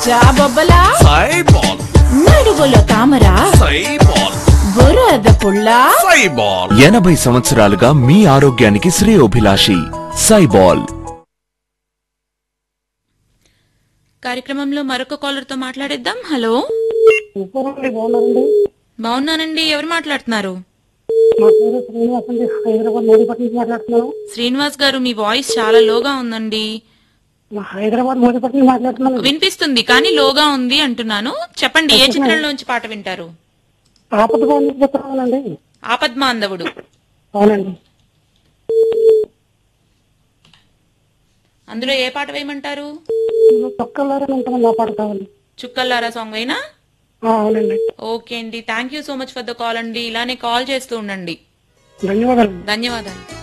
జాబొబ్బలా సైబాల్ నడువులో తామర సైబాల్ బురద పుల్ల సైబాల్ ఎనభై సంవత్సరాలుగా మీ ఆరోగ్యానికి శ్రేయోభిలాషి సైబాల్ కార్యక్రమంలో మరొక కాలర్ తో మాట్లాడేద్దాం హలో సూపరండి బాగున్నారండి బాగున్నానండి ఎవరు మాట్లాడుతున్నారు మా పేరు శ్రీనివాస్ అండి హైదరాబాద్ మోదీపట్నం నుంచి మాట్లాడుతున్నాను శ్రీనివాస్ గారు మీ వాయిస్ చాలా లోగా ఉందండి మా హైదరాబాద్ మోదీపట్నం నుంచి మాట్లాడుతున్నాను వినిపిస్తుంది కానీ లోగా ఉంది అంటున్నాను చెప్పండి ఏ చిత్రంలోంచి పాట వింటారు ఆపద బాగుంది చెప్తున్నానండి ఆపద్మాంధవుడు అవునండి అందులో ఏ పాట వేయమంటారు తొక్కలారని ఉంటాను నా పాట కావాలి చుక్కల్లారా సాంగ్ అయినా ఆ, అవునండి ఓకే అండి thank you so much for the call అండి ఇలానే కాల్ చేస్తూ ఉండండి ధన్యవాదాలు ధన్యవాదాలు